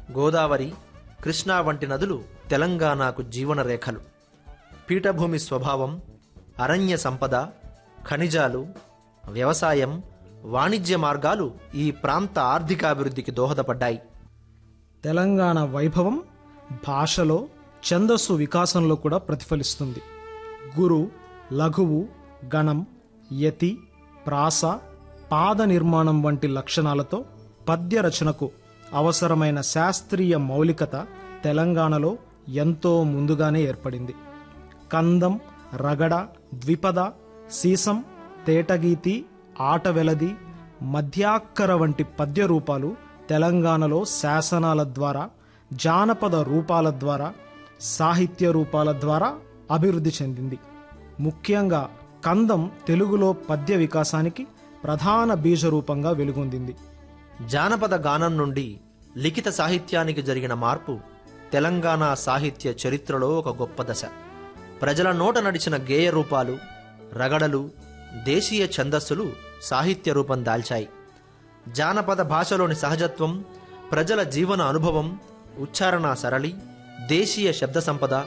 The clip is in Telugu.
గోదావరి కృష్ణా వంటి నదులు తెలంగాణకు జీవన రేఖలు పీఠభూమి స్వభావం అరణ్య సంపద ఖనిజాలు వ్యవసాయం వాణిజ్య మార్గాలు ఈ ప్రాంత ఆర్థికాభివృద్ధికి దోహదపడ్డాయి తెలంగాణ వైభవం భాషలో ఛందస్సు వికాసంలో కూడా ప్రతిఫలిస్తుంది గురు లఘువు గణం యతి ప్రాస పాద నిర్మాణం వంటి లక్షణాలతో పద్య రచనకు అవసరమైన శాస్త్రీయ మౌలికత తెలంగాణలో ఎంతో ముందుగానే ఏర్పడింది కందం రగడ ద్విపద సీసం తేటగీతి ఆటవెలది మధ్యాక్కర వంటి పద్య రూపాలు తెలంగాణలో శాసనాల ద్వారా జానపద రూపాల ద్వారా సాహిత్య రూపాల ద్వారా అభివృద్ధి చెందింది ముఖ్యంగా కందం తెలుగులో పద్య వికాసానికి ప్రధాన బీజరూపంగా వెలుగొందింది జానపద గానం నుండి లిఖిత సాహిత్యానికి జరిగిన మార్పు తెలంగాణ సాహిత్య చరిత్రలో ఒక గొప్ప దశ ప్రజల నోట నడిచిన గేయ రూపాలు రగడలు దేశీయ ఛందస్సులు సాహిత్య రూపం దాల్చాయి జానపద భాషలోని సహజత్వం ప్రజల జీవన అనుభవం ఉచ్చారణ సరళి దేశీయ శబ్ద సంపద